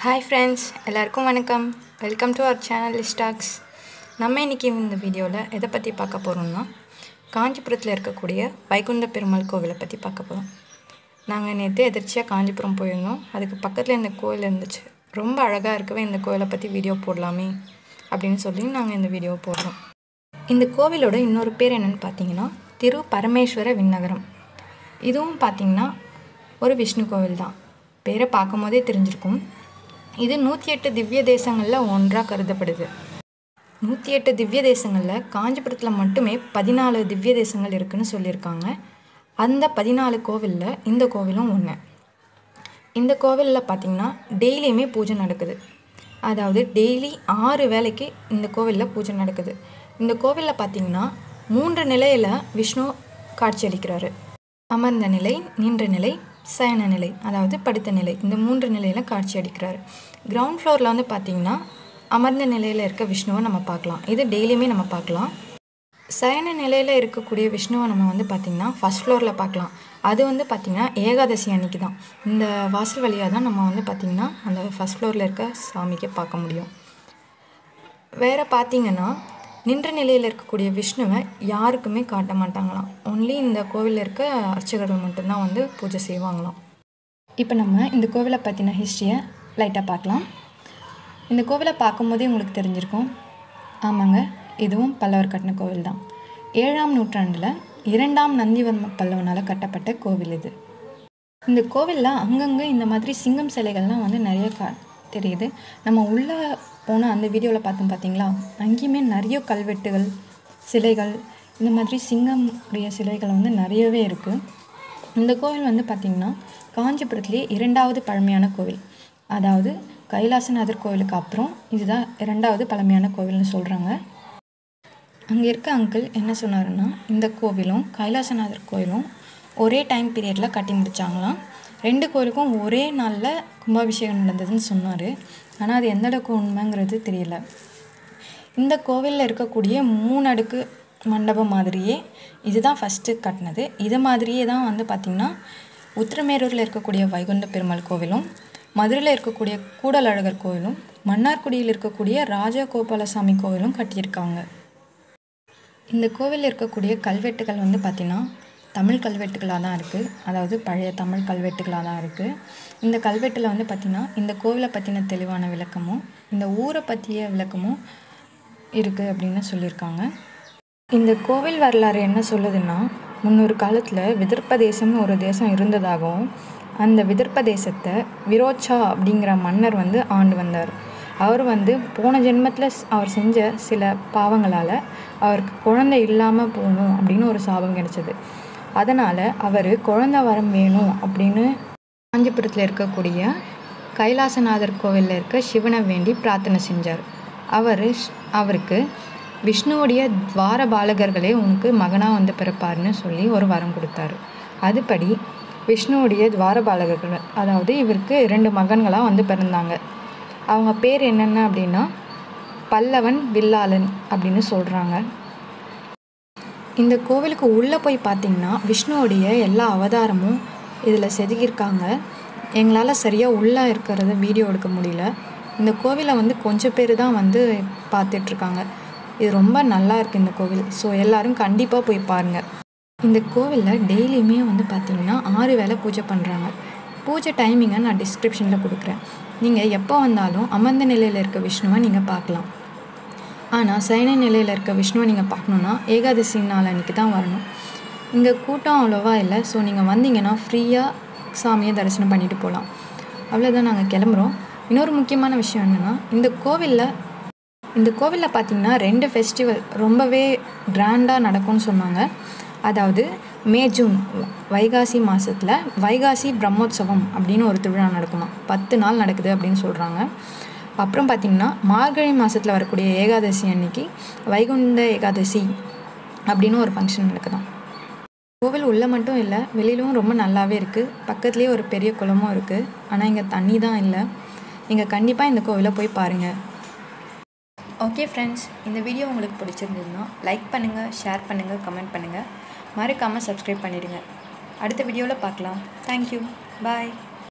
hi friends எல்லாருக்கும் வணக்கம் welcome to our channel லிஸ்டாக்ஸ் நம்ம இன்றைக்கி இந்த வீடியோவில் எதை பற்றி பார்க்க போகிறோம்னா காஞ்சிபுரத்தில் இருக்கக்கூடிய வைகுண்ட பெருமாள் கோவிலை பற்றி பார்க்க போகிறோம் நாங்கள் நேற்று எதிர்ச்சியாக காஞ்சிபுரம் போயிருந்தோம் அதுக்கு பக்கத்தில் இந்த கோவில் இருந்துச்சு ரொம்ப அழகாக இருக்கவே இந்த கோவிலை பற்றி வீடியோ போடலாமே அப்படின்னு சொல்லி நாங்கள் இந்த வீடியோ போடுறோம் இந்த கோவிலோட இன்னொரு பேர் என்னென்னு பார்த்தீங்கன்னா திரு பரமேஸ்வர விண்ணகரம் இதுவும் பார்த்தீங்கன்னா ஒரு விஷ்ணு கோவில் தான் பேரை பார்க்கும் போதே தெரிஞ்சிருக்கும் இது நூற்றி எட்டு திவ்ய தேசங்களில் ஒன்றாக கருதப்படுது நூற்றி எட்டு திவ்ய தேசங்களில் காஞ்சிபுரத்தில் மட்டுமே பதினாலு திவ்ய தேசங்கள் இருக்குன்னு சொல்லியிருக்காங்க அந்த பதினாலு கோவிலில் இந்த கோவிலும் ஒன்று இந்த கோவிலில் பார்த்திங்கன்னா டெய்லியுமே பூஜை நடக்குது அதாவது டெய்லி ஆறு வேளைக்கு இந்த கோவிலில் பூஜை நடக்குது இந்த கோவிலில் பார்த்திங்கன்னா மூன்று நிலையில் விஷ்ணு காட்சியளிக்கிறாரு அமர்ந்த நிலை நின்ற நிலை சயன நிலை அதாவது படுத்த நிலை இந்த மூன்று நிலையில் காட்சி அளிக்கிறாரு கிரவுண்ட் ஃப்ளோரில் வந்து பார்த்திங்கன்னா அமர்ந்த நிலையில் இருக்க விஷ்ணுவை நம்ம பார்க்கலாம் இது டெய்லியுமே நம்ம பார்க்கலாம் சயன நிலையில் இருக்கக்கூடிய விஷ்ணுவை நம்ம வந்து பார்த்திங்கன்னா ஃபஸ்ட் ஃப்ளோரில் பார்க்கலாம் அது வந்து பார்த்திங்கன்னா ஏகாதசி அன்னைக்கு தான் இந்த வாசல் வழியாக தான் நம்ம வந்து பார்த்திங்கன்னா அந்த ஃபஸ்ட் ஃப்ளோரில் இருக்க சாமிக்கு பார்க்க முடியும் வேறு பார்த்திங்கன்னா நின்ற நிலையில் இருக்கக்கூடிய விஷ்ணுவை யாருக்குமே காட்ட மாட்டாங்களாம் ஒன்லி இந்த கோவிலில் இருக்க அர்ச்சகர்கள் மட்டும்தான் வந்து பூஜை செய்வாங்களாம் இப்போ நம்ம இந்த கோவிலை பற்றின ஹிஸ்ட்ரியை லைட்டாக பார்க்கலாம் இந்த கோவிலை பார்க்கும்போதே உங்களுக்கு தெரிஞ்சிருக்கும் ஆமாங்க இதுவும் பல்லவர் கட்டின கோவில் தான் ஏழாம் நூற்றாண்டில் இரண்டாம் நந்திவர்ம பல்லவனால் கட்டப்பட்ட கோவில் இது இந்த கோவிலில் அங்கங்கே இந்த மாதிரி சிங்கம் சிலைகள்லாம் வந்து நிறைய கா தெரியுது நம்ம உள்ளே போன அந்த வீடியோவில் பார்த்தோம் பார்த்தீங்களா அங்கேயுமே நிறைய கல்வெட்டுகள் சிலைகள் இந்த மாதிரி சிங்கம் உடைய சிலைகள் வந்து நிறையவே இருக்குது இந்த கோவில் வந்து பார்த்திங்கன்னா காஞ்சிபுரத்துலேயே இரண்டாவது பழமையான கோவில் அதாவது கைலாசநாதர் கோவிலுக்கு அப்புறம் இதுதான் இரண்டாவது பழமையான கோவில்னு சொல்கிறாங்க அங்கே இருக்க அங்கிள் என்ன சொன்னாருன்னா இந்த கோவிலும் கைலாசநாதர் கோவிலும் ஒரே டைம் பீரியடில் கட்டி முடித்தாங்களாம் ரெண்டு கோவிலுக்கும் ஒரே நாளில் கும்பாபிஷேகம் நடந்ததுன்னு சொன்னார் ஆனால் அது எந்த அளவுக்கு உண்மைங்கிறது தெரியல இந்த கோவிலில் இருக்கக்கூடிய மூணு அடுக்கு மண்டபம் மாதிரியே இதுதான் ஃபஸ்ட்டு கட்டினது இது மாதிரியே தான் வந்து பார்த்திங்கன்னா உத்திரமேரூரில் இருக்கக்கூடிய வைகுண்ட பெருமாள் கோவிலும் மதுரையில் இருக்கக்கூடிய கூடல் அழகர் கோவிலும் மன்னார்குடியில் இருக்கக்கூடிய ராஜகோபாலசாமி கோவிலும் கட்டியிருக்காங்க இந்த கோவிலில் இருக்கக்கூடிய கல்வெட்டுகள் வந்து பார்த்திங்கன்னா தமிழ் கல்வெட்டுகளாக தான் இருக்குது அதாவது பழைய தமிழ் கல்வெட்டுகளாக தான் இருக்குது இந்த கல்வெட்டில் வந்து பார்த்திங்கன்னா இந்த கோவிலை பற்றின தெளிவான விளக்கமும் இந்த ஊரை பற்றிய விளக்கமும் இருக்குது அப்படின்னு சொல்லியிருக்காங்க இந்த கோவில் வரலாறு என்ன சொல்லுதுன்னா முன்னொரு காலத்தில் விதர்ப்ப தேசம்னு ஒரு தேசம் இருந்ததாகவும் அந்த விதர்ப்ப தேசத்தை விரோச்சா அப்படிங்கிற மன்னர் வந்து ஆண்டு வந்தார் அவர் வந்து போன ஜென்மத்தில் அவர் செஞ்ச சில பாவங்களால் அவருக்கு குழந்தை இல்லாமல் போகணும் அப்படின்னு ஒரு சாபம் கிடைச்சது அதனால் அவர் குழந்த வரம் வேணும் அப்படின்னு காஞ்சிபுரத்தில் இருக்கக்கூடிய கைலாசநாதர் கோவிலில் இருக்க சிவனை வேண்டி பிரார்த்தனை செஞ்சார் அவர் அவருக்கு விஷ்ணுவுடைய துவார பாலகர்களே உனக்கு மகனாக வந்து பிறப்பார்னு சொல்லி ஒரு வரம் கொடுத்தாரு அதுபடி விஷ்ணுவுடைய துவார பாலகர்கள் அதாவது இவருக்கு இரண்டு மகன்களாக வந்து பிறந்தாங்க அவங்க பேர் என்னென்ன அப்படின்னா பல்லவன் வில்லாளன் அப்படின்னு சொல்கிறாங்க இந்த கோவிலுக்கு உள்ளே போய் பார்த்திங்கன்னா விஷ்ணுவோடைய எல்லா அவதாரமும் இதில் செதுக்கியிருக்காங்க எங்களால் சரியாக உள்ளே இருக்கிறத வீடியோ எடுக்க முடியல இந்த கோவிலை வந்து கொஞ்சம் பேர் தான் வந்து பார்த்துட்ருக்காங்க இது ரொம்ப நல்லா இருக்குது இந்த கோவில் ஸோ எல்லோரும் கண்டிப்பாக போய் பாருங்கள் இந்த கோவிலில் டெய்லியுமே வந்து பார்த்திங்கன்னா ஆறு வேளை பூஜை பண்ணுறாங்க பூஜை டைமிங்கை நான் டிஸ்கிரிப்ஷனில் கொடுக்குறேன் நீங்கள் எப்போ வந்தாலும் அமர்ந்த நிலையில் இருக்க விஷ்ணுவை நீங்கள் பார்க்கலாம் ஆனால் சைன நிலையில் இருக்க விஷ்ணுவை நீங்கள் பார்க்கணுன்னா ஏகாதசி நாள் அன்றைக்கி தான் வரணும் இங்கே கூட்டம் அவ்வளோவா இல்லை ஸோ நீங்கள் வந்தீங்கன்னா ஃப்ரீயாக சாமியை தரிசனம் பண்ணிட்டு போகலாம் அவ்வளோதான் நாங்கள் கிளம்புறோம் இன்னொரு முக்கியமான விஷயம் என்னென்னா இந்த கோவிலில் இந்த கோவிலில் பார்த்திங்கன்னா ரெண்டு ஃபெஸ்டிவல் ரொம்பவே கிராண்டாக நடக்கும்னு சொன்னாங்க அதாவது மே ஜூன் வைகாசி மாதத்தில் வைகாசி பிரம்மோற்சவம் அப்படின்னு ஒரு திருவிழா நடக்குமா பத்து நாள் நடக்குது அப்படின்னு சொல்கிறாங்க அப்புறம் பார்த்திங்கன்னா மார்கழி மாதத்தில் வரக்கூடிய ஏகாதசி அன்னைக்கு வைகுண்ட ஏகாதசி அப்படின்னு ஒரு ஃபங்க்ஷன் நடக்குதாம் கோவில் உள்ளே மட்டும் இல்லை வெளியிலும் ரொம்ப நல்லாவே இருக்குது பக்கத்துலேயே ஒரு பெரிய குளமும் இருக்குது ஆனால் இங்கே தண்ணி தான் இல்லை நீங்கள் கண்டிப்பாக இந்த கோவிலை போய் பாருங்கள் ஓகே ஃப்ரெண்ட்ஸ் இந்த வீடியோ உங்களுக்கு பிடிச்சிருந்ததுன்னா லைக் பண்ணுங்கள் ஷேர் பண்ணுங்கள் கமெண்ட் பண்ணுங்கள் மறக்காமல் சப்ஸ்கிரைப் பண்ணிடுங்க அடுத்த வீடியோவில் பார்க்கலாம் தேங்க்யூ பாய்